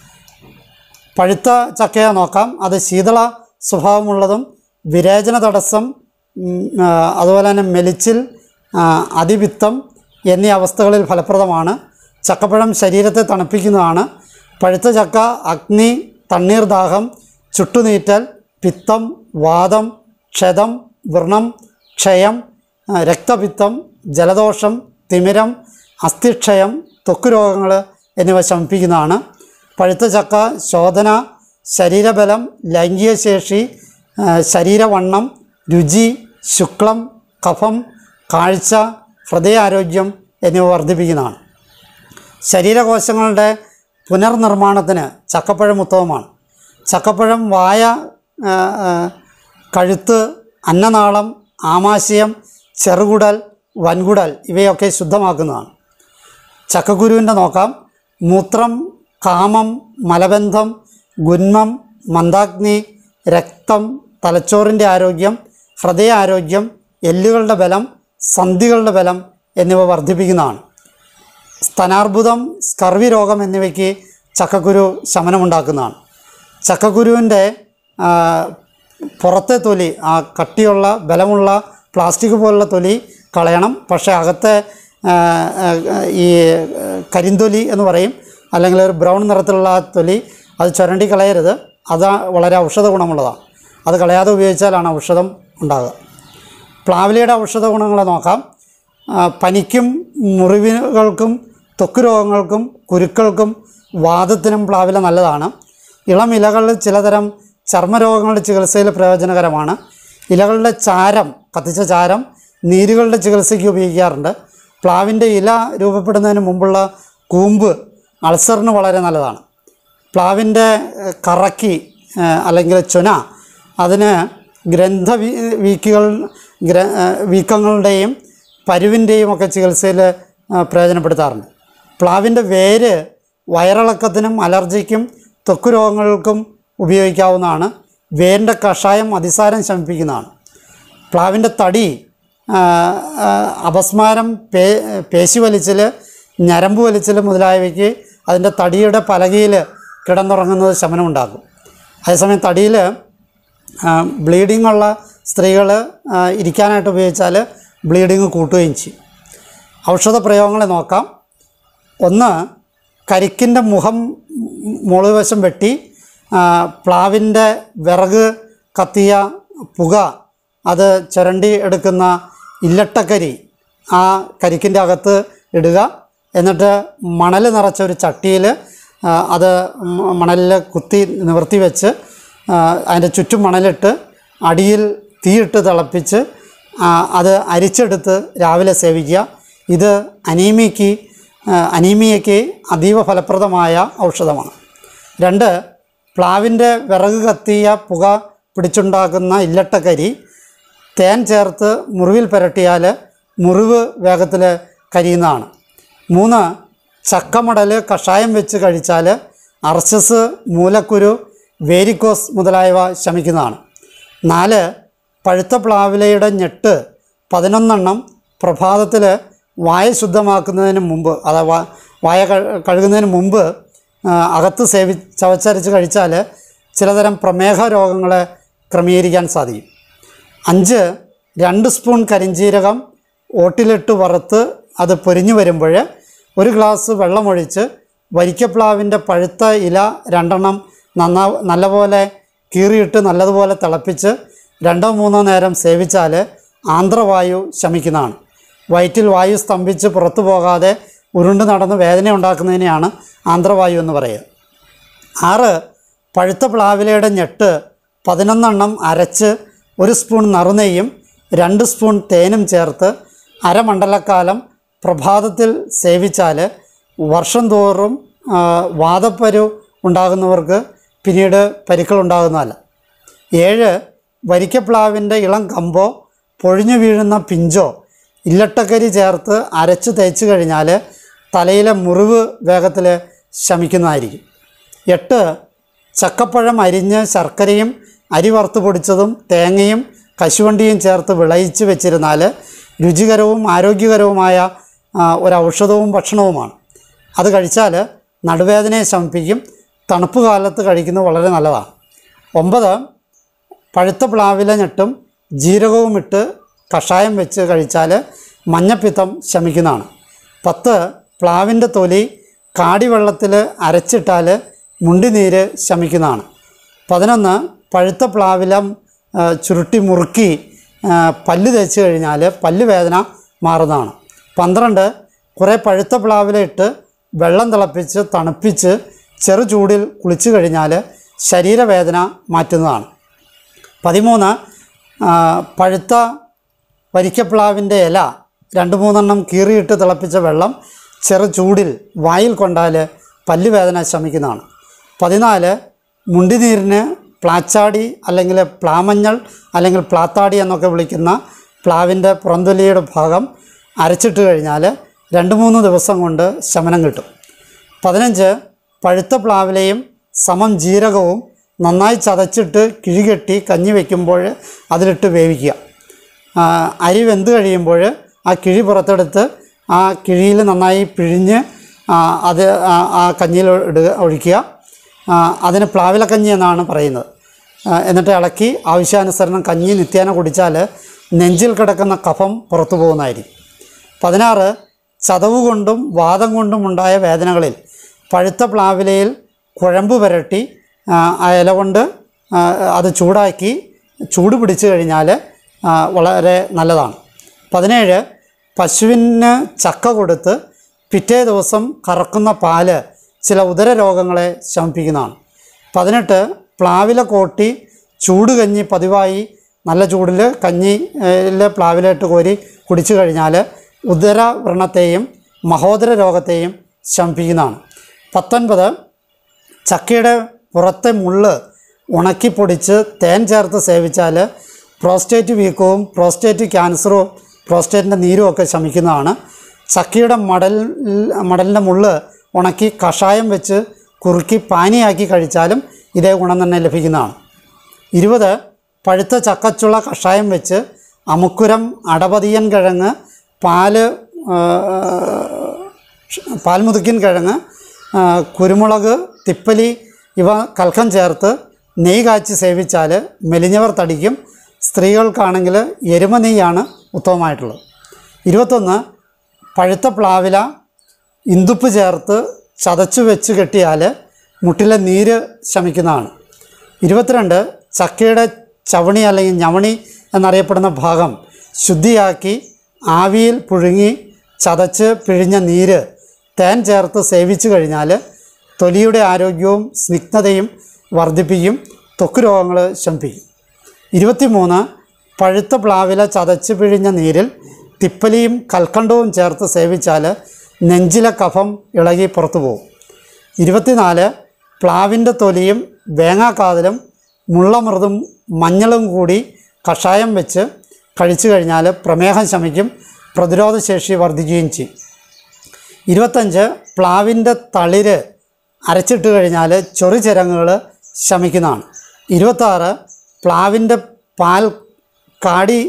പഴുത്ത ചക്കയെ നോക്കാം അത് ശീതള സ്വഭാവമുള്ളതും വിരേചന തടസ്സം ഉം, ആ, അതുപോലെ തന്നെ മെലിച്ചിൽ ആ, അതിപിത്തം എന്നീ അവസ്ഥകളിൽ ഫലപ്രദമാണ് ചക്കപ്പഴം ശരീരത്തെ തണുപ്പിക്കുന്നതാണ് പഴുത്ത ചക്ക അഗ്നി തണ്ണീർദാഹം ചുട്ടുനീറ്റൽ പിത്തം വാദം ക്ഷതം വ്രണം ക്ഷയം ആ, രക്തപിത്തം ജലദോഷം തിമിരം അസ്ഥിക്ഷയം ത്വക്ക് രോഗങ്ങൾ എന്നിവ ശമിപ്പിക്കുന്നതാണ് പഴുത്ത ചക്ക ശോധന ശരീരബലം ലൈംഗിക ശേഷി ആ, ശരീരവണ്ണം രുചി ശുക്ലം കഫം കാഴ്ച ഹൃദയാരോഗ്യം എന്നിവ വർദ്ധിപ്പിക്കുന്നതാണ് ശരീരകോശങ്ങളുടെ പുനർനിർമ്മാണത്തിന് ചക്കപ്പഴം ഉത്തമമാണ് ചക്കപ്പഴം വായ ആ, ആ, കഴുത്ത് അന്നനാളം ആമാശയം ചെറുകുടൽ വൻകുടൽ ഇവയൊക്കെ ശുദ്ധമാക്കുന്നതാണ് ചക്കക്കുരുവിൻ്റെ നോക്കാം മൂത്രം കാമം മലബന്ധം ഗുന്മം മന്ദാഗ്നി രക്തം തലച്ചോറിൻ്റെ ആരോഗ്യം ഹൃദയാരോഗ്യം എല്ലുകളുടെ ബലം സന്ധികളുടെ ബലം എന്നിവ വർദ്ധിപ്പിക്കുന്നതാണ് സ്തനാർബുദം സ്കർവി രോഗം എന്നിവയ്ക്ക് ചക്കക്കുരു ശമനമുണ്ടാക്കുന്നതാണ് ചക്കക്കുരുവിൻ്റെ ആ, പുറത്തെ തൊലി ആ കട്ടിയുള്ള ബലമുള്ള പ്ലാസ്റ്റിക് പോലുള്ള തൊലി കളയണം പക്ഷേ അകത്തെ ആ, ആ, ഈ ആ, കരിന്തൊലി എന്ന് പറയും അല്ലെങ്കിൽ ഒരു ബ്രൗൺ നിറത്തിലുള്ള ആ തൊലി അത് ചുരണ്ടി കളയരുത് അത് വളരെ ഔഷധ ഗുണമുള്ളതാണ് അത് കളയാതെ ഉപയോഗിച്ചാലാണ് ഔഷധം ഉണ്ടാകുക പ്ലാവിലയുടെ ഔഷധ ഗുണങ്ങളെ നോക്കാം ആ, പനിക്കും മുറിവുകൾക്കും ത്വക്ക് രോഗങ്ങൾക്കും കുരുക്കൾക്കും വാദത്തിനും പ്ലാവില നല്ലതാണ് ഇളം ഇലകളിൽ ചിലതരം ചർമ്മരോഗങ്ങളുടെ ചികിത്സയിൽ പ്രയോജനകരമാണ് ഇലകളുടെ ചാരം കത്തിച്ച ചാരം നീരുകളുടെ ചികിത്സയ്ക്ക് ഉപയോഗിക്കാറുണ്ട് പ്ലാവിൻ്റെ ഇല രൂപപ്പെടുന്നതിന് മുമ്പുള്ള കൂമ്പ് അൾസറിന് വളരെ നല്ലതാണ് പ്ലാവിൻ്റെ ഏഹ്, കറക്കി ഏഹ്, അല്ലെങ്കിൽ ചുന അതിന് ഗ്രന്ഥ വീ- വീക്കുകൾ ഗ്ര ഏഹ്, വീക്കങ്ങളുടെയും പരുവിൻ്റെയും ഒക്കെ ചികിത്സയിൽ ഏഹ്, പ്രയോജനപ്പെടുത്താറുണ്ട് പ്ലാവിൻ്റെ വേര് വയറിളക്കത്തിനും അലർജിക്കും ത്വക്ക് രോഗങ്ങൾക്കും ഉപയോഗിക്കാവുന്നതാണ് വേരിൻ്റെ കഷായം അതിസാരം ശമിപ്പിക്കുന്നതാണ് പ്ലാവിൻ്റെ തടി ആ, ആ, അപസ്മാരം പേ പേശി വലിച്ചിൽ ഞരമ്പ് വലിച്ചിൽ മുതലായവയ്ക്ക് അതിൻ്റെ തടിയുടെ പലകയിൽ കിടന്നുറങ്ങുന്നത് ശമനമുണ്ടാക്കും അതേസമയം തടിയിൽ ബ്ലീഡിംഗ് ഉള്ള സ്ത്രീകൾ ഇരിക്കാനായിട്ട് ഉപയോഗിച്ചാൽ ബ്ലീഡിങ് കൂട്ടുകയും ചെയ്യും ഔഷധ പ്രയോഗങ്ങളെ നോക്കാം ഒന്ന് കരിക്കിൻ്റെ മുഖം മുകളിവശം വെട്ടി ആ, പ്ലാവിൻ്റെ വിറക് കത്തിയ പുക അത് ചുരണ്ടി എടുക്കുന്ന ഇല്ലട്ടക്കരി ആ കരിക്കിൻ്റെ അകത്ത് ഇടുക എന്നിട്ട് മണൽ നിറച്ച ഒരു ചട്ടിയിൽ അത് മ- മണലിൽ കുത്തി നിവർത്തി വെച്ച് ആ, അതിൻ്റെ ചുറ്റും മണലിട്ട് അടിയിൽ തീയിട്ട് തിളപ്പിച്ച് ആ, അത് അരിച്ചെടുത്ത് രാവിലെ സേവിക്കുക ഇത് അനീമിയയ്ക്ക് ആ, അനീമിയയ്ക്ക് അതീവ ഫലപ്രദമായ ഔഷധമാണ് രണ്ട് പ്ലാവിൻ്റെ വിറക് കത്തിയ പുക പിടിച്ചുണ്ടാക്കുന്ന ഇല്ലട്ടക്കരി തേൻ ചേർത്ത് മുറിവിൽ പുരട്ടിയാൽ മുറിവ് വേഗത്തിൽ കരിയുന്നതാണ് മൂന്ന് ചക്കമടൽ കഷായം വെച്ച് കഴിച്ചാൽ അർച്ചസ് മൂലക്കുരു വേരിക്കോസ് മുതലായവ ശമിക്കുന്നതാണ് നാല് പഴുത്ത പ്ലാവിലയുടെ ഞെട്ട് പതിനൊന്നെണ്ണം പ്രഭാതത്തിൽ വായ ശുദ്ധമാക്കുന്നതിന് മുമ്പ് അഥവാ വായ കഴു- കഴുകുന്നതിന് മുമ്പ് ആ, അകത്ത് സേവി ചവച്ചരച്ച് കഴിച്ചാൽ ചിലതരം പ്രമേഹ രോഗങ്ങളെ ക്രമീകരിക്കാൻ സാധിക്കും അഞ്ച് രണ്ട് സ്പൂൺ കരിഞ്ജീരകം ഓട്ടിലിട്ട് വറുത്ത് അത് പൊരിഞ്ഞു വരുമ്പോൾ ഒരു ഗ്ലാസ് വെള്ളമൊഴിച്ച് വരിക്കപ്ലാവിൻ്റെ പഴുത്ത ഇല രണ്ടെണ്ണം നന്നാ നല്ലപോലെ കീറിയിട്ട് നല്ലതുപോലെ തിളപ്പിച്ച് രണ്ടോ മൂന്നോ നേരം സേവിച്ചാൽ ആന്ധ്രവായു ശമിക്കുന്നതാണ് വയറ്റിൽ വായു സ്തംഭിച്ച് പുറത്തു പോകാതെ ഉരുണ്ട് നടന്ന് വേദന ഉണ്ടാക്കുന്നതിനെയാണ് ആന്ധ്രവായു എന്ന് പറയുക ആറ് പഴുത്ത പ്ലാവിലയുടെ ഞെട്ട് പതിനൊന്നെണ്ണം അരച്ച് ഒരു സ്പൂൺ നറുനെയ്യും രണ്ട് സ്പൂൺ തേനും ചേർത്ത് അരമണ്ഡലക്കാലം പ്രഭാതത്തിൽ സേവിച്ചാൽ വർഷം തോറും ആ, വാതപ്പരു ഉണ്ടാകുന്നവർക്ക് പിന്നീട് പരിക്കൾ ഉണ്ടാകുന്നതല്ല ഏഴ് വരിക്കപ്ലാവിൻ്റെ ഇളം കമ്പോ പൊഴിഞ്ഞു വീഴുന്ന പിഞ്ചോ ഇല്ലട്ടക്കരി ചേർത്ത് അരച്ച് തേച്ച് കഴിഞ്ഞാൽ തലയിലെ മുറിവ് വേഗത്തിൽ ശമിക്കുന്നതായിരിക്കും എട്ട് ചക്കപ്പഴം അരിഞ്ഞ് ശർക്കരയും അരി വറുത്ത് പൊടിച്ചതും തേങ്ങയും കശുവണ്ടിയും ചേർത്ത് വിളയിച്ച് വെച്ചിരുന്നാൽ രുചികരവും ആരോഗ്യകരവുമായ ആ, ഒരു ഔഷധവും ഭക്ഷണവുമാണ് അത് കഴിച്ചാൽ നടുവേദനയെ ശമിപ്പിക്കും തണുപ്പ് കാലത്ത് കഴിക്കുന്നത് വളരെ നല്ലതാണ് ഒമ്പത് പഴുത്ത പ്ലാവില ഞെട്ടും ജീരകവും ഇട്ട് കഷായം വെച്ച് കഴിച്ചാൽ മഞ്ഞപ്പിത്തം ശമിക്കുന്നതാണ് പത്ത് പ്ലാവിൻ്റെ തൊലി കാടിവെള്ളത്തിൽ അരച്ചിട്ടാൽ മുണ്ടിനീര് ശമിക്കുന്നതാണ് പതിനൊന്ന് പഴുത്ത പ്ലാവിലം ആ, ചുരുട്ടി മുറുക്കി ആ, പല്ല് തേച്ച് കഴിഞ്ഞാൽ പല്ല് വേദന മാറുന്നതാണ് പന്ത്രണ്ട് കുറേ പഴുത്ത പ്ലാവില ഇട്ട് വെള്ളം തിളപ്പിച്ച് തണുപ്പിച്ച് ചെറു ചൂടിൽ കുളിച്ചു കഴിഞ്ഞാൽ ശരീരവേദന മാറ്റുന്നതാണ് പതിമൂന്ന് ആ, പഴുത്ത വരിക്കപ്ലാവിൻ്റെ ഇല രണ്ട് മൂന്നെണ്ണം കീറിയിട്ട് തിളപ്പിച്ച വെള്ളം ചെറു ചൂടിൽ വായിൽ കൊണ്ടാൽ പല്ലുവേദന ശമിക്കുന്നതാണ് പതിനാല് മുണ്ടിനീരിന് പ്ലാച്ചാടി അല്ലെങ്കിൽ പ്ലാമഞ്ഞൾ അല്ലെങ്കിൽ പ്ലാത്താടി എന്നൊക്കെ വിളിക്കുന്ന പ്ലാവിൻ്റെ പുറന്തൊലിയുടെ ഭാഗം അരച്ചിട്ട് കഴിഞ്ഞാൽ രണ്ട് മൂന്ന് ദിവസം കൊണ്ട് ശമനം കിട്ടും പതിനഞ്ച് പഴുത്ത പ്ലാവിലയും സമം ജീരകവും നന്നായി ചതച്ചിട്ട് കിഴികെട്ടി കഞ്ഞി വയ്ക്കുമ്പോൾ അതിലിട്ട് വേവിക്കുക ആ, അരി വെന്ത് കഴിയുമ്പോൾ ആ കിഴി പുറത്തെടുത്ത് ആ കിഴിയിൽ നന്നായി പിഴിഞ്ഞ് ആ, അത് ആ- ആ കഞ്ഞിയിൽ ഇടുക ഒഴിക്കുക ആ, അതിന് പ്ലാവിലക്കഞ്ഞി എന്നാണ് പറയുന്നത് ആ, എന്നിട്ട് ഇളക്കി ആവശ്യാനുസരണം കഞ്ഞി നിത്യേന കുടിച്ചാൽ നെഞ്ചിൽ കിടക്കുന്ന കഫം പുറത്തു പോകുന്നതായിരിക്കും പതിനാറ് ചതവ് കൊണ്ടും വാദം കൊണ്ടും ഉണ്ടായ വേദനകളിൽ പഴുത്ത പ്ലാവിലയിൽ കുഴമ്പ് പുരട്ടി ആ, ആ ഇല കൊണ്ട് ആ, അത് ചൂടാക്കി ചൂട് പിടിച്ചു കഴിഞ്ഞാൽ ആ, വളരെ നല്ലതാണ് പതിനേഴ് പശുവിന് ചക്ക കൊടുത്ത് പിറ്റേ ദിവസം കറക്കുന്ന പാല് ചില ഉദര രോഗങ്ങളെ ശമിപ്പിക്കുന്നതാണ് പതിനെട്ട് പ്ലാവില കോട്ടി ചൂട് കഞ്ഞി പതിവായി നല്ല ചൂടിൽ കഞ്ഞി ഏ, ല് പ്ലാവിലിട്ട് കോരി കുടിച്ചു കഴിഞ്ഞാൽ ഉദരവ്രണത്തെയും മഹോദര രോഗത്തെയും ശമിപ്പിക്കുന്നതാണ് പത്തൊൻപത് ചക്കയുടെ പുറത്തെ മുള്ള് ഉണക്കിപ്പൊടിച്ച് തേൻ ചേർത്ത് സേവിച്ചാൽ പ്രോസ്റ്റേറ്റ് വീക്കവും പ്രോസ്റ്റേറ്റ് ക്യാൻസറും പ്രോസ്റ്റേറ്റിൻ്റെ നീരും ഒക്കെ ശമിക്കുന്നതാണ് ചക്കയുടെ മടൽ മടലിൻ്റെ മുള്ള് ഉണക്കി കഷായം വെച്ച് കുറുക്കി പാനിയാക്കി കഴിച്ചാലും ഇതേ ഗുണം തന്നെ ലഭിക്കുന്നതാണ് ഇരുപത് പഴുത്ത ചക്കച്ചുള കഷായം വെച്ച് അമുക്കുരം അടപതിയൻ കിഴങ്ങ് പാല് ആ, പാൽമുതുക്കിൻ കിഴങ്ങ് ആ, കുരുമുളക് തിപ്പലി ഇവ കൽക്കം ചേർത്ത് നെയ്യ് കാച്ചി സേവിച്ചാൽ മെലിഞ്ഞവർ തടിക്കും സ്ത്രീകൾക്കാണെങ്കിൽ എരുമ നെയ്യാണ് ഉത്തമമായിട്ടുള്ളത് ഇരുപത്തൊന്ന് പഴുത്ത പ്ലാവില ഇന്ദുപ്പ് ചേർത്ത് ചതച്ചു വെച്ച് കെട്ടിയാൽ മുട്ടിലെ നീര് ശമിക്കുന്നതാണ് ഇരുപത്തിരണ്ട് ചക്കയുടെ ചവണി അല്ലെങ്കിൽ ഞവണി എന്നറിയപ്പെടുന്ന ഭാഗം ശുദ്ധിയാക്കി ആവിയിൽ പുഴുങ്ങി ചതച്ച് പിഴിഞ്ഞ നീര് തേൻ ചേർത്ത് സേവിച്ചു കഴിഞ്ഞാൽ തൊലിയുടെ ആരോഗ്യവും സ്നിഗ്ധതയും വർദ്ധിപ്പിക്കും ത്വക്ക് രോഗങ്ങൾ ശമിപ്പിക്കും ഇരുപത്തിമൂന്ന് പഴുത്ത പ്ലാവില ചതച്ച് പിഴിഞ്ഞ നീരിൽ തിപ്പലിയും കൽക്കണ്ടവും ചേർത്ത് സേവിച്ചാൽ നെഞ്ചിലെ കഫം ഇളകി പുറത്തു പോകും ഇരുപത്തിനാല് പ്ലാവിൻ്റെ തൊലിയും വേങ്ങാക്കാതിലും മുള്ളമൃതും മഞ്ഞളും കൂടി കഷായം വെച്ച് കഴിച്ചു കഴിഞ്ഞാൽ പ്രമേഹം ശമിക്കും പ്രതിരോധശേഷി വർദ്ധിക്കുകയും ചെയ്യും ഇരുപത്തഞ്ച് പ്ലാവിൻ്റെ തളിര് അരച്ചിട്ട് കഴിഞ്ഞാൽ ചൊറി ചിരങ്ങുകൾ ശമിക്കുന്നതാണ് ഇരുപത്താറ് പ്ലാവിൻ്റെ പാൽ കാടി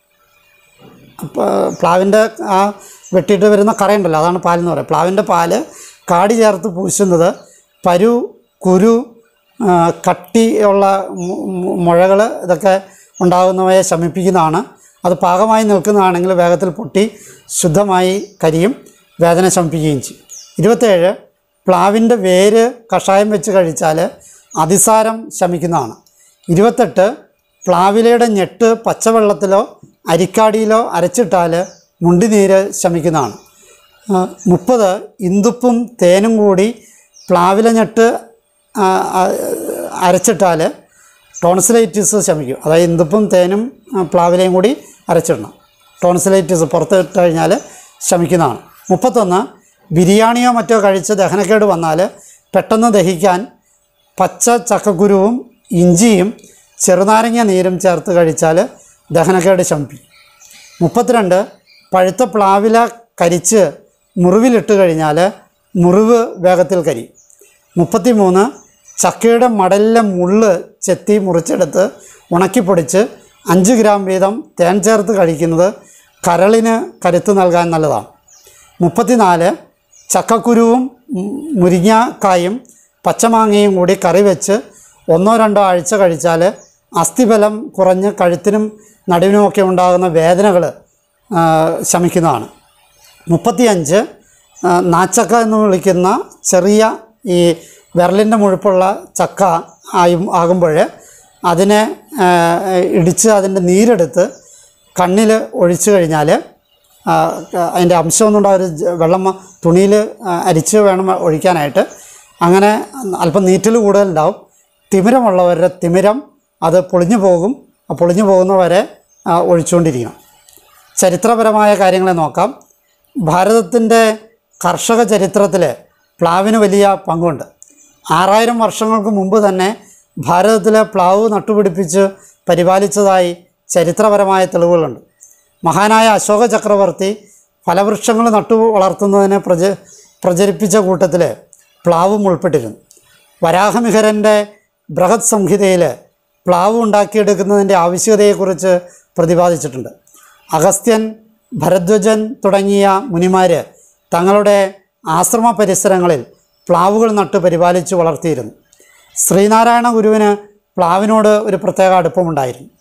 പ- പ്ലാവിൻ്റെ ആ വെട്ടിയിട്ട് വരുന്ന കറയുണ്ടല്ലോ അതാണ് പാലെന്ന് പറയുക പ്ലാവിൻ്റെ പാല് കാടി ചേർത്ത് പൂശുന്നത് പരു കുരു ആ, കട്ടിയുള്ള മു- മു- മുഴകൾ ഇതൊക്കെ ഉണ്ടാകുന്നവയെ ശമിപ്പിക്കുന്നതാണ് അത് പാകമായി നിൽക്കുന്നതാണെങ്കിൽ വേഗത്തിൽ പൊട്ടി ശുദ്ധമായി കരിയും വേദന ശമിപ്പിക്കുകയും ചെയ്യും ഇരുപത്തേഴ് പ്ലാവിൻ്റെ വേര് കഷായം വെച്ച് കഴിച്ചാൽ അതിസാരം ശമിക്കുന്നതാണ് ഇരുപത്തെട്ട് പ്ലാവിലയുടെ ഞെട്ട് പച്ചവെള്ളത്തിലോ അരിക്കാടിയിലോ അരച്ചിട്ടാൽ മുണ്ടിനീര് ശമിക്കുന്നതാണ് ആ, മുപ്പത് ഇന്ദുപ്പും തേനും കൂടി പ്ലാവില ഞെട്ട് ആ, ആ, അരച്ചിട്ടാൽ ടോൺസിലൈറ്റിസ് ശമിക്കും അതായത് ഇന്ദുപ്പും തേനും ആ, പ്ലാവിലയും കൂടി അരച്ചിടണം ടോൺസിലൈറ്റിസ് പുറത്ത് ഇട്ട് കഴിഞ്ഞാൽ ശമിക്കുന്നതാണ് മുപ്പത്തൊന്ന് ബിരിയാണിയോ മറ്റോ കഴിച്ച് ദഹനക്കേട് വന്നാൽ പെട്ടെന്ന് ദഹിക്കാൻ പച്ച ചക്കക്കുരുവും ഇഞ്ചിയും ചെറുനാരങ്ങ നീരും ചേർത്ത് കഴിച്ചാൽ ദഹനക്കേട് ശമിപ്പിക്കും മുപ്പത്തിരണ്ട് പഴുത്ത പ്ലാവില കരിച്ച് മുറിവിലിട്ട് കഴിഞ്ഞാൽ മുറിവ് വേഗത്തിൽ കരിയും മുപ്പത്തിമൂന്ന് ചക്കയുടെ മടലിലെ മുള്ള് ചെത്തി മുറിച്ചെടുത്ത് ഉണക്കിപ്പൊടിച്ച് അഞ്ച് ഗ്രാം വീതം തേൻ ചേർത്ത് കഴിക്കുന്നത് കരളിന് കരുത്ത് നൽകാൻ നല്ലതാണ് മുപ്പത്തിനാല് ചക്കക്കുരുവും ഉം, മുരിങ്ങാക്കായും പച്ചമാങ്ങയും കൂടി കറി വെച്ച് ഒന്നോ രണ്ടോ ആഴ്ച കഴിച്ചാൽ അസ്ഥിബലം കുറഞ്ഞ് കഴുത്തിനും നടുവിനുമൊക്കെ ഉണ്ടാകുന്ന വേദനകൾ ശമിക്കുന്നതാണ് മുപ്പത്തിയഞ്ച് ആ, നാച്ചക്ക എന്ന് വിളിക്കുന്ന ചെറിയ ഈ വിരലിൻ്റെ മുഴുപ്പുള്ള ചക്ക ആയും ആകുമ്പോൾ അതിനെ ആ, ഇടിച്ച് അതിൻ്റെ നീരെടുത്ത് കണ്ണിൽ ഒഴിച്ചു കഴിഞ്ഞാൽ ആ, അതിൻ്റെ അംശമൊന്നും ഉണ്ടാവും ഒരു ജ- വെള്ളം തുണിയിൽ അരിച്ച് വേണം ഒഴിക്കാനായിട്ട് അങ്ങനെ അല്പം നീറ്റൽ കൂടുതലുണ്ടാവും തിമിരമുള്ളവരുടെ തിമിരം അത് പൊളിഞ്ഞു പോകും ആ പൊളിഞ്ഞു പോകുന്നവരെ ആ, ഒഴിച്ചുകൊണ്ടിരിക്കണം ചരിത്രപരമായ കാര്യങ്ങളെ നോക്കാം ഭാരതത്തിൻ്റെ കർഷക ചരിത്രത്തിൽ പ്ലാവിന് വലിയ പങ്കുണ്ട് ആറായിരം വർഷങ്ങൾക്ക് മുമ്പ് തന്നെ ഭാരതത്തിലെ പ്ലാവ് നട്ടുപിടിപ്പിച്ച് പരിപാലിച്ചതായി ചരിത്രപരമായ തെളിവുകളുണ്ട് മഹാനായ അശോക ചക്രവർത്തി ഫലവൃക്ഷങ്ങൾ നട്ടു വളർത്തുന്നതിനെ പ്രച പ്രചരിപ്പിച്ച കൂട്ടത്തിൽ പ്ലാവും ഉൾപ്പെട്ടിരുന്നു വരാഹമിഹരൻ്റെ ബൃഹത് സംഹിതയിൽ പ്ലാവ് ഉണ്ടാക്കിയെടുക്കുന്നതിൻ്റെ ആവശ്യകതയെക്കുറിച്ച് പ്രതിപാദിച്ചിട്ടുണ്ട് അഗസ്ത്യൻ ഭരദ്വജൻ തുടങ്ങിയ മുനിമാർ തങ്ങളുടെ ആശ്രമ പരിസരങ്ങളിൽ പ്ലാവുകൾ നട്ട് പരിപാലിച്ച് വളർത്തിയിരുന്നു ശ്രീനാരായണ ഗുരുവിന് പ്ലാവിനോട് ഒരു പ്രത്യേക അടുപ്പമുണ്ടായിരുന്നു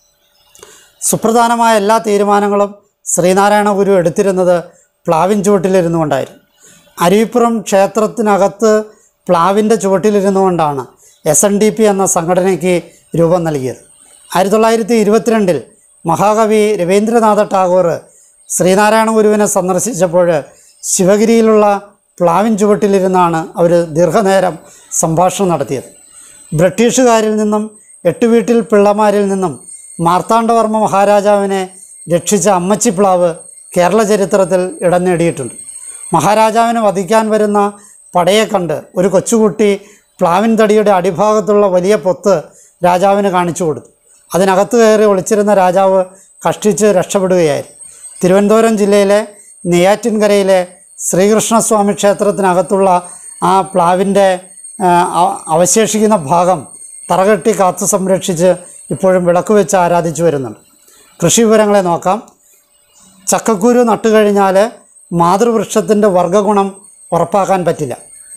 സുപ്രധാനമായ എല്ലാ തീരുമാനങ്ങളും ശ്രീനാരായണ ഗുരു എടുത്തിരുന്നത് പ്ലാവിൻ ചുവട്ടിലിരുന്നു കൊണ്ടായിരുന്നു അരുവിപ്പുറം ക്ഷേത്രത്തിനകത്ത് പ്ലാവിൻ്റെ ചുവട്ടിലിരുന്നു കൊണ്ടാണ് എസ് എൻ ഡി പി എന്ന സംഘടനയ്ക്ക് രൂപം നൽകിയത് ആയിരത്തി തൊള്ളായിരത്തി ഇരുപത്തിരണ്ടിൽ മഹാകവി രവീന്ദ്രനാഥ ടാഗോർ ശ്രീനാരായണ ഗുരുവിനെ സന്ദർശിച്ചപ്പോൾ ശിവഗിരിയിലുള്ള പ്ലാവിൻ ചുവട്ടിലിരുന്നാണ് അവർ ദീർഘനേരം സംഭാഷണം നടത്തിയത് ബ്രിട്ടീഷുകാരിൽ നിന്നും എട്ടുവീട്ടിൽ പിള്ളമാരിൽ നിന്നും മാർത്താണ്ഡവർമ്മ മഹാരാജാവിനെ രക്ഷിച്ച അമ്മച്ചിപ്ലാവ് കേരള ചരിത്രത്തിൽ ഇടം നേടിയിട്ടുണ്ട് മഹാരാജാവിനെ വധിക്കാൻ വരുന്ന പടയെ കണ്ട് ഒരു കൊച്ചുകുട്ടി പ്ലാവിൻ തടിയുടെ അടിഭാഗത്തുള്ള വലിയ പൊത്ത് രാജാവിന് കാണിച്ചു കൊടുത്തു അതിനകത്ത് കയറി ഒളിച്ചിരുന്ന രാജാവ് കഷ്ടിച്ച് രക്ഷപ്പെടുകയായിരുന്നു തിരുവനന്തപുരം ജില്ലയിലെ നെയ്യാറ്റിൻകരയിലെ ശ്രീകൃഷ്ണസ്വാമി ക്ഷേത്രത്തിനകത്തുള്ള ആ പ്ലാവിൻ്റെ ആ, അ- അവശേഷിക്കുന്ന ഭാഗം തറകെട്ടി കാത്തു സംരക്ഷിച്ച് ഇപ്പോഴും വിളക്ക് വെച്ച് ആരാധിച്ചു വരുന്നുണ്ട് കൃഷി വിവരങ്ങളെ നോക്കാം ചക്കക്കുരു നട്ടുകഴിഞ്ഞാൽ മാതൃവൃക്ഷത്തിൻ്റെ വർഗ്ഗഗുണം ഉറപ്പാക്കാൻ പറ്റില്ല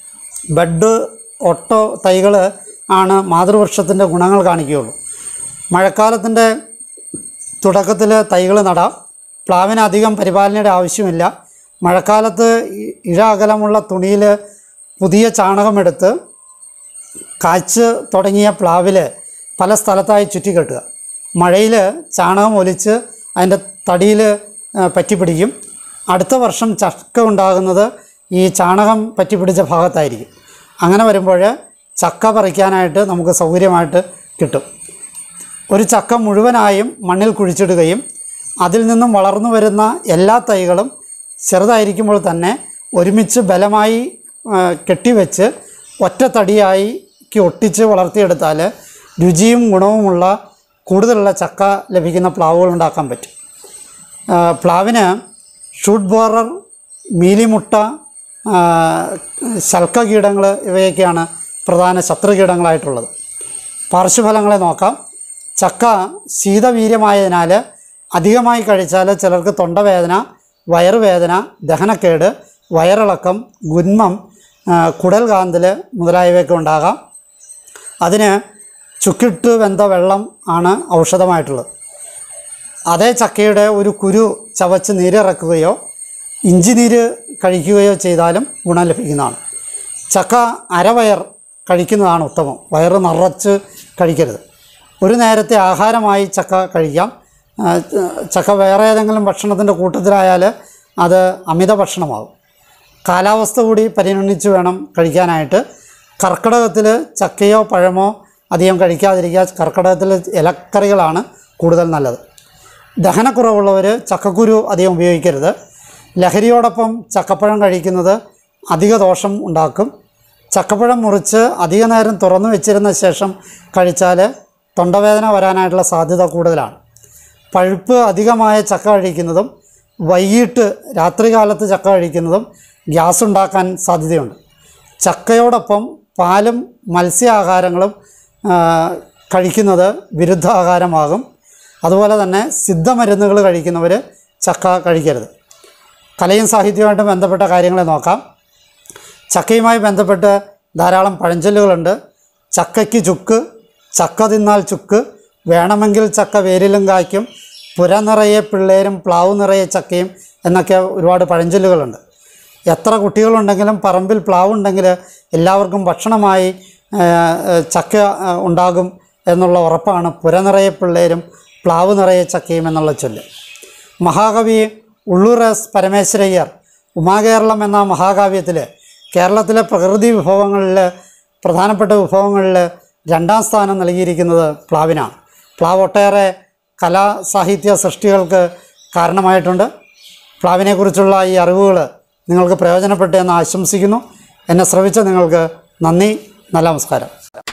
ബഡ് ഒട്ടോ തൈകൾ ആണ് മാതൃവൃക്ഷത്തിൻ്റെ ഗുണങ്ങൾ കാണിക്കുകയുള്ളൂ മഴക്കാലത്തിൻ്റെ തുടക്കത്തിൽ തൈകൾ നടാം പ്ലാവിന് അധികം പരിപാലനയുടെ ആവശ്യമില്ല മഴക്കാലത്ത് ഇ- ഇഴ അകലമുള്ള തുണിയിൽ പുതിയ ചാണകമെടുത്ത് കായ്ച്ച് തുടങ്ങിയ പ്ലാവിൽ പല സ്ഥലത്തായി ചുറ്റിക്കെട്ടുക മഴയിൽ ചാണകം ഒലിച്ച് അതിൻ്റെ തടിയിൽ പറ്റിപ്പിടിക്കും അടുത്ത വർഷം ചക്ക ഉണ്ടാകുന്നത് ഈ ചാണകം പറ്റിപ്പിടിച്ച ഭാഗത്തായിരിക്കും അങ്ങനെ വരുമ്പോൾ ചക്ക പറിക്കാനായിട്ട് നമുക്ക് സൗകര്യമായിട്ട് കിട്ടും ഒരു ചക്ക മുഴുവനായും മണ്ണിൽ കുഴിച്ചിടുകയും അതിൽ നിന്നും വളർന്നു വരുന്ന എല്ലാ തൈകളും ചെറുതായിരിക്കുമ്പോൾ തന്നെ ഒരുമിച്ച് ബലമായി ആ, കെട്ടിവെച്ച് ഒറ്റ തടിയായി ക്ക് ഒട്ടിച്ച് വളർത്തിയെടുത്താൽ രുചിയും ഗുണവുമുള്ള കൂടുതലുള്ള ചക്ക ലഭിക്കുന്ന പ്ലാവുകൾ ഉണ്ടാക്കാൻ പറ്റും ആ, പ്ലാവിന് ഷൂട്ട് ബോറർ മീലിമുട്ട ആ, ശൽക്ക കീടങ്ങൾ ഇവയൊക്കെയാണ് പ്രധാന ശത്രുകീടങ്ങളായിട്ടുള്ളത് പാർശ്വഫലങ്ങളെ നോക്കാം ചക്ക ശീതവീര്യമായതിനാൽ അധികമായി കഴിച്ചാൽ ചിലർക്ക് തൊണ്ടവേദന വയറുവേദന ദഹനക്കേട് വയറിളക്കം ഗുന്മം ആ, കുടൽ കാന്തൽ മുതലായവയൊക്കെ ഉണ്ടാകാം അതിന് ചുക്കിട്ട് വെന്ത വെള്ളം ആണ് ഔഷധമായിട്ടുള്ളത് അതേ ചക്കയുടെ ഒരു കുരു ചവച്ച് നീരിറക്കുകയോ ഇഞ്ചി നീര് കഴിക്കുകയോ ചെയ്താലും ഗുണം ലഭിക്കുന്നതാണ് ചക്ക അരവയർ കഴിക്കുന്നതാണ് ഉത്തമം വയറ് നിറച്ച് കഴിക്കരുത് ഒരു നേരത്തെ ആഹാരമായി ചക്ക കഴിക്കാം ആ, ചക്ക വേറെ ഏതെങ്കിലും ഭക്ഷണത്തിൻ്റെ കൂട്ടത്തിലായാൽ അത് അമിത ഭക്ഷണമാകും കാലാവസ്ഥ കൂടി പരിഗണിച്ച് വേണം കഴിക്കാനായിട്ട് കർക്കിടകത്തിൽ ചക്കയോ പഴമോ അധികം കഴിക്കാതിരിക്കുക കർക്കിടകത്തിൽ ഇലക്കറികളാണ് കൂടുതൽ നല്ലത് ദഹനക്കുറവുള്ളവർ ചക്കക്കുരു അധികം ഉപയോഗിക്കരുത് ലഹരിയോടൊപ്പം ചക്കപ്പഴം കഴിക്കുന്നത് അധിക ദോഷം ഉണ്ടാക്കും ചക്കപ്പഴം മുറിച്ച് അധിക നേരം തുറന്നു വെച്ചിരുന്ന ശേഷം കഴിച്ചാൽ തൊണ്ടവേദന വരാനായിട്ടുള്ള സാധ്യത കൂടുതലാണ് പഴുപ്പ് അധികമായ ചക്ക കഴിക്കുന്നതും വൈകിട്ട് രാത്രികാലത്ത് ചക്ക കഴിക്കുന്നതും ഗ്യാസ് ഉണ്ടാക്കാൻ സാധ്യതയുണ്ട് ചക്കയോടൊപ്പം പാലും മത്സ്യാഹാരങ്ങളും ആ, കഴിക്കുന്നത് വിരുദ്ധ ആഹാരമാകും അതുപോലെ തന്നെ സിദ്ധമരുന്നുകൾ കഴിക്കുന്നവർ ചക്ക കഴിക്കരുത് കലയും സാഹിത്യവുമായിട്ട് ബന്ധപ്പെട്ട കാര്യങ്ങളെ നോക്കാം ചക്കയുമായി ബന്ധപ്പെട്ട് ധാരാളം പഴഞ്ചൊല്ലുകളുണ്ട് ചക്കയ്ക്ക് ചുക്ക് ചക്ക തിന്നാൽ ചുക്ക് വേണമെങ്കിൽ ചക്ക വേരിലും കായ്ക്കും പുര നിറയെ പിള്ളേരും പ്ലാവ് നിറയെ ചക്കയും എന്നൊക്കെ ഒരുപാട് പഴഞ്ചൊല്ലുകളുണ്ട് എത്ര കുട്ടികളുണ്ടെങ്കിലും പറമ്പിൽ പ്ലാവുണ്ടെങ്കിൽ എല്ലാവർക്കും ഭക്ഷണമായി ആ, ആ, ചക്ക ആ, ഉണ്ടാകും എന്നുള്ള ഉറപ്പാണ് പുര നിറയെ പിള്ളേരും പ്ലാവ് നിറയെ ചക്കയും എന്നുള്ള ചൊല്ല് മഹാകവി ഉള്ളൂർ എസ് പരമേശ്വരയ്യർ ഉമാകേരളം എന്ന മഹാകാവ്യത്തിൽ കേരളത്തിലെ പ്രകൃതി വിഭവങ്ങളിൽ പ്രധാനപ്പെട്ട വിഭവങ്ങളിൽ രണ്ടാം സ്ഥാനം നൽകിയിരിക്കുന്നത് പ്ലാവിനാണ് പ്ലാവ് ഒട്ടേറെ കലാ സാഹിത്യ സൃഷ്ടികൾക്ക് കാരണമായിട്ടുണ്ട് പ്ലാവിനെക്കുറിച്ചുള്ള ഈ അറിവുകൾ നിങ്ങൾക്ക് പ്രയോജനപ്പെട്ടു എന്ന് ആശംസിക്കുന്നു എന്നെ ശ്രവിച്ച നിങ്ങൾക്ക് നന്ദി നല്ല നമസ്കാരം